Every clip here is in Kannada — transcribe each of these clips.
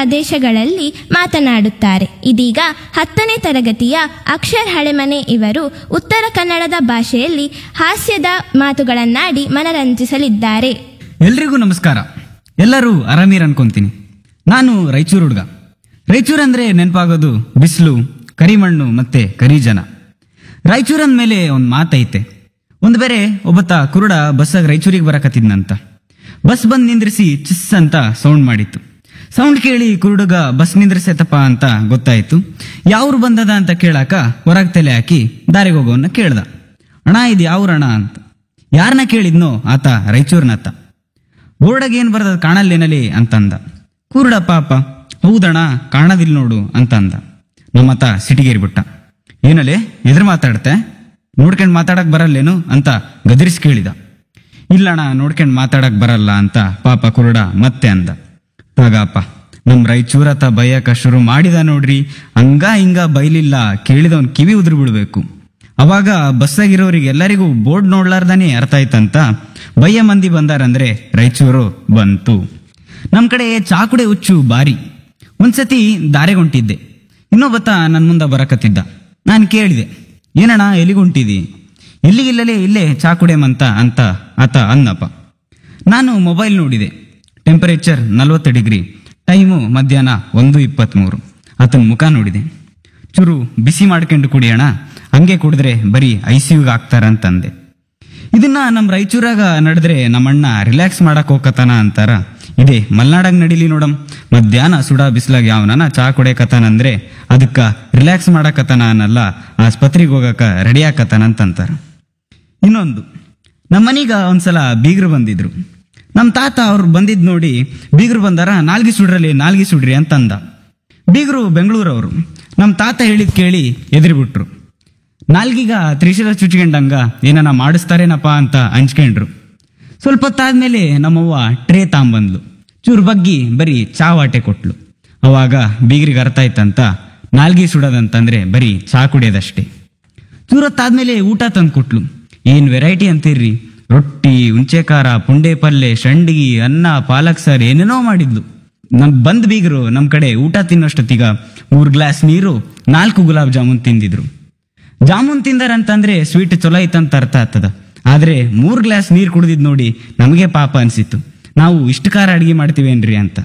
ಪ್ರದೇಶಗಳಲ್ಲಿ ಮಾತನಾಡುತ್ತಾರೆ ಇದೀಗ ಹತ್ತನೇ ತರಗತಿಯ ಅಕ್ಷರ್ ಹಳೆಮನೆ ಇವರು ಉತ್ತರ ಕನ್ನಡದ ಭಾಷೆಯಲ್ಲಿ ಹಾಸ್ಯದ ಮಾತುಗಳನ್ನಾಡಿ ಮನರಂಜಿಸಲಿದ್ದಾರೆ ಎಲ್ರಿಗೂ ನಮಸ್ಕಾರ ಎಲ್ಲರೂ ಆರಾಮೀರ್ ಅನ್ಕೊಂತೀನಿ ನಾನು ರಾಯಚೂರು ಹುಡುಗ ರಾಯಚೂರು ಅಂದ್ರೆ ನೆನಪಾಗೋದು ಬಿಸಿಲು ಕರಿಮಣ್ಣು ಮತ್ತೆ ಕರಿ ಜನ ರಾಯಚೂರು ಅಂದ್ಮೇಲೆ ಒಂದು ಮಾತೈತೆ ಒಂದು ಬೇರೆ ಒಬ್ಬತ್ತ ಕುರುಡ ಬಸ್ಸಾಗ ರಾಯಚೂರಿಗೆ ಬರಕತ್ತಿದ್ನಂತ ಬಸ್ ಬಂದ್ ನಿಂದ್ರಿಸಿ ಚಿಸ್ ಅಂತ ಸೌಂಡ್ ಮಾಡಿತ್ತು ಸೌಂಡ್ ಕೇಳಿ ಕುರುಡುಗ ಬಸ್ ನಿಂದ್ರಿಸೈತಪ್ಪ ಅಂತ ಗೊತ್ತಾಯ್ತು ಯಾವ್ರು ಬಂದದ ಅಂತ ಕೇಳಾಕ ಹೊರಗ್ ತಲೆ ಹಾಕಿ ದಾರಿಗೆ ಹೋಗೋನ್ನ ಕೇಳ್ದ ಅಣ್ಣ ಇದು ಯಾವ್ರಣ ಅಂತ ಯಾರನ್ನ ಕೇಳಿದ್ನೋ ಆತ ರಾಯಚೂರ್ನತ್ತ ಬೋರ್ಡಾಗ ಏನ್ ಬರ್ತದ ಕಾಣಲ್ಲೇನಲಿ ಅಂತಂದ ಕೂರುಡ ಪಾಪ ಹೌದಣ್ಣ ಕಾಣದಿಲ್ ನೋಡು ಅಂತಂದ ನಮ್ಮತ್ತ ಸಿಟಿಗೇರಿಬಿಟ್ಟ ಏನಲೆ ಎದುರು ಮಾತಾಡ್ತೆ ನೋಡ್ಕೊಂಡ್ ಮಾತಾಡಕ್ ಬರಲ್ಲೇನು ಅಂತ ಗದರಿಸಿ ಕೇಳಿದ ಇಲ್ಲಣ್ಣ ನೋಡ್ಕೊಂಡ್ ಮಾತಾಡಕ್ ಬರಲ್ಲ ಅಂತ ಪಾಪ ಕುರುಡ ಮತ್ತೆ ಅಂದ ತಗಪ್ಪ ನಮ್ ರಾಯಚೂರತ ಬೈಯಕ ಶುರು ಮಾಡಿದ ನೋಡ್ರಿ ಹಂಗ ಹಿಂಗ ಬೈಲಿಲ್ಲ ಕೇಳಿದವನ್ ಕಿವಿ ಉದುರು ಬಿಡ್ಬೇಕು ಅವಾಗ ಬಸ್ಸಾಗಿರೋರಿಗೆ ಎಲ್ಲರಿಗೂ ಬೋರ್ಡ್ ನೋಡ್ಲಾರ್ದಾನೆ ಅರ್ಥ ಆಯ್ತಂತ ಬಯ್ಯ ಮಂದಿ ಬಂದಾರಂದ್ರೆ ರಾಯಚೂರು ಬಂತು ನಮ್ ಕಡೆ ಚಾಕುಡೆ ಹುಚ್ಚು ಬಾರಿ ಒಂದ್ಸತಿ ದಾರೆಗೊಂಟಿದ್ದೆ ಇನ್ನೊಬ್ಬತ್ತ ನನ್ ಮುಂದೆ ಬರಕತ್ತಿದ್ದ ನಾನು ಕೇಳಿದೆ ಏನಣ್ಣ ಎಲ್ಲಿಗೊಂಟಿದಿ ಎಲ್ಲಿಗಿಲ್ಲಲೇ ಇಲ್ಲೇ ಚಾಕುಡೆ ಮಂತ ಅಂತ ಆತ ಅನ್ನಪ್ಪ ನಾನು ಮೊಬೈಲ್ ನೋಡಿದೆ ಟೆಂಪರೇಚರ್ ನಲ್ವತ್ತು ಡಿಗ್ರಿ ಟೈಮು ಮಧ್ಯಾಹ್ನ ಒಂದು ಇಪ್ಪತ್ತ್ಮೂರು ಆತನ ಮುಖ ನೋಡಿದೆ ಚೂರು ಬಿಸಿ ಮಾಡ್ಕೊಂಡು ಕುಡಿಯೋಣ ಹಂಗೆ ಕುಡಿದ್ರೆ ಬರೀ ಐ ಸಿ ಯುಗೆ ಹಾಕ್ತಾರಂತಂದೆ ಇದನ್ನ ನಮ್ಮ ರಾಯಚೂರಾಗ ನಡೆದ್ರೆ ನಮ್ಮಣ್ಣ ರಿಲ್ಯಾಕ್ಸ್ ಮಾಡಕ್ ಹೋಗತಾನ ಅಂತಾರ ಇದೇ ಮಲ್ನಾಡಾಗ ನಡಿಲಿ ನೋಡಮ್ ಮಧ್ಯಾಹ್ನ ಸುಡ ಬಿಸ್ಲಾಗ ಯಾವನ ಚಾ ಕುಡಿಯಕತ್ತಾನಂದ್ರೆ ಅದಕ್ಕ ರಿಲ್ಯಾಕ್ಸ್ ಮಾಡಕತ್ತಾನ ಅನ್ನಲ್ಲ ಆಸ್ಪತ್ರೆಗೆ ಹೋಗಕ ರೆಡಿ ಆಕತ್ತಾನ ಅಂತಂತಾರ ಇನ್ನೊಂದು ನಮ್ಮನೀಗ ಒಂದ್ಸಲ ಬೀಗರು ಬಂದಿದ್ರು ನಮ್ಮ ತಾತ ಅವ್ರು ಬಂದಿದ್ ನೋಡಿ ಬೀಗರು ಬಂದಾರ ನಾಲ್ಗಿ ಸುಡ್ರಲ್ಲಿ ನಾಲ್ಗಿ ಸುಡ್ರಿ ಅಂತಂದ ಬೀಗರು ಬೆಂಗಳೂರವರು ನಮ್ಮ ತಾತ ಹೇಳಿದ್ ಕೇಳಿ ಎದುರುಬಿಟ್ರು ನಾಲ್ಗೀಗ ತ್ರಿಶೂಲ ಚುಚ್ಕೊಂಡಂಗ ಏನನ ಮಾಡಿಸ್ತಾರೇನಪ್ಪ ಅಂತ ಹಂಚ್ಕೊಂಡ್ರು ಸ್ವಲ್ಪ ಹೊತ್ತಾದ್ಮೇಲೆ ನಮ್ಮವ್ವ ಟ್ರೇ ತಾಂಬಂದ್ಲು ಚೂರು ಬಗ್ಗಿ ಬರೀ ಚಾ ವಾಟೆ ಕೊಟ್ಲು ಅವಾಗ ಬೀಗರಿಗೆ ಅರ್ಥ ಆಯ್ತಂತ ನಾಲ್ಗಿ ಸುಡೋದಂತಂದ್ರೆ ಬರೀ ಚಾ ಕುಡಿಯೋದಷ್ಟೇ ಚೂರತ್ತಾದ್ಮೇಲೆ ಊಟ ತಂದು ಕೊಟ್ಲು ಏನ್ ವೆರೈಟಿ ಅಂತೀರ್ರಿ ರೊಟ್ಟಿ ಉಂಚೆ ಖಾರ ಪುಂಡೆ ಪಲ್ಲೆ ಶಂಡಿಗಿ ಅನ್ನ ಪಾಲಕ್ ಸಾರ್ ಏನೇನೋ ಮಾಡಿದ್ಲು ನಮ್ ಬಂದ್ ಬೀಗರು ನಮ್ ಕಡೆ ಊಟ ತಿನ್ನೋಷ್ಟೊತ್ತಿಗ ಮೂರ್ ಗ್ಲಾಸ್ ನೀರು ನಾಲ್ಕು ಗುಲಾಬ್ ಜಾಮೂನ್ ತಿಂದಿದ್ರು ಜಾಮೂನ್ ತಿಂದಾರಂತಂದ್ರೆ ಸ್ವೀಟ್ ಚಲೋ ಐತಂತ ಅರ್ಥ ಆಗ್ತದ ಆದ್ರೆ ಮೂರ್ ಗ್ಲಾಸ್ ನೀರ್ ಕುಡ್ದಿದ್ ನೋಡಿ ನಮಗೆ ಪಾಪ ಅನ್ಸಿತ್ತು ನಾವು ಇಷ್ಟು ಖಾರ ಅಡಿಗೆ ಮಾಡ್ತೀವೇನ್ರಿ ಅಂತ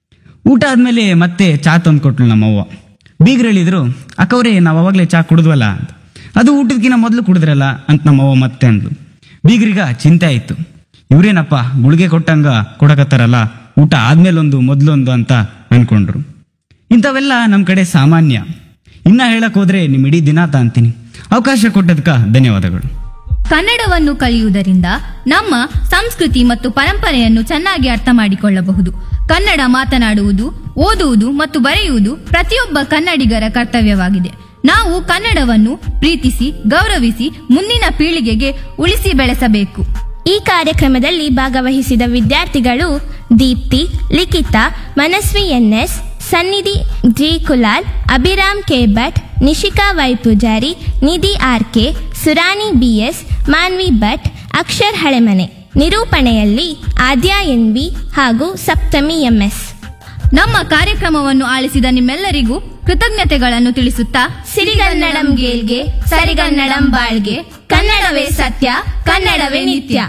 ಊಟ ಆದ್ಮೇಲೆ ಮತ್ತೆ ಚಾ ತಂದು ಕೊಟ್ಲು ನಮ್ಮವ್ವ ಬೀಗ್ರು ಹೇಳಿದ್ರು ಅಕ್ಕವ್ರೆ ನಾವು ಅವಾಗಲೇ ಚಾ ಕುಡಿದ್ವಲ್ಲ ಅಂತ ಅದು ಊಟದಕ್ಕಿಂತ ಮೊದಲು ಕುಡಿದ್ರಲ್ಲ ಅಂತ ನಮ್ಮವ್ವ ಮತ್ತೆ ಅಂದ್ಲು ಬೀಗ್ರಿಗ ಚಿಂತೆ ಆಯ್ತು ಇವ್ರೇನಪ್ಪ ಗುಳಿಗೆ ಕೊಟ್ಟಂಗ ಕೊಡಕತ್ತಾರಲ್ಲ ಊಟ ಆದ್ಮೇಲೊಂದು ಮೊದ್ಲೊಂದು ಅಂತ ಅನ್ಕೊಂಡ್ರು ಇಂಥವೆಲ್ಲ ನಮ್ಮ ಕಡೆ ಸಾಮಾನ್ಯ ಇನ್ನ ಹೇಳಕ್ ಹೋದ್ರೆ ನಿಮ್ ಇಡೀ ದಿನ ಅಂತೀನಿ ಅವಕಾಶ ಕೊಟ್ಟದಕ್ಕ ಧನ್ಯವಾದಗಳು ಕನ್ನಡವನ್ನು ಕಲಿಯುವುದರಿಂದ ನಮ್ಮ ಸಂಸ್ಕೃತಿ ಮತ್ತು ಪರಂಪರೆಯನ್ನು ಚೆನ್ನಾಗಿ ಅರ್ಥ ಮಾಡಿಕೊಳ್ಳಬಹುದು ಕನ್ನಡ ಮಾತನಾಡುವುದು ಓದುವುದು ಮತ್ತು ಬರೆಯುವುದು ಪ್ರತಿಯೊಬ್ಬ ಕನ್ನಡಿಗರ ಕರ್ತವ್ಯವಾಗಿದೆ ನಾವು ಕನ್ನಡವನ್ನು ಪ್ರೀತಿಸಿ ಗೌರವಿಸಿ ಮುಂದಿನ ಪೀಳಿಗೆಗೆ ಉಳಿಸಿ ಬೆಳೆಸಬೇಕು ಈ ಕಾರ್ಯಕ್ರಮದಲ್ಲಿ ಭಾಗವಹಿಸಿದ ವಿದ್ಯಾರ್ಥಿಗಳು Deepti Likhita Manasvi NS Sannidhi G Kulal Abhiram K Bhat Nishika Y Poojari Nidhi R K Surani BS Manvi Bhat Akshar Halemane ನಿರೂಪಣೆಯಲ್ಲಿ ಆದ್ಯ ಎನ್ವಿ ಹಾಗೂ ಸಪ್ತಮಿ ಎಂಎಸ್ ನಮ್ಮ ಕಾರ್ಯಕ್ರಮವನ್ನು ಆಲಿಸಿದ ನಿಮ್ಮೆಲ್ಲರಿಗೂ ಕೃತಜ್ಞತೆಗಳನ್ನು ತಿಳಿಸುತ್ತಾ ಸಿರಿಗನ್ನಡಂ ಗೇಲ್ಗೆ ಸರಿಗನ್ನಡಂ ಬಾಳ್ಗೆ ಕನ್ನಡವೇ ಸತ್ಯ ಕನ್ನಡವೇ ನಿತ್ಯ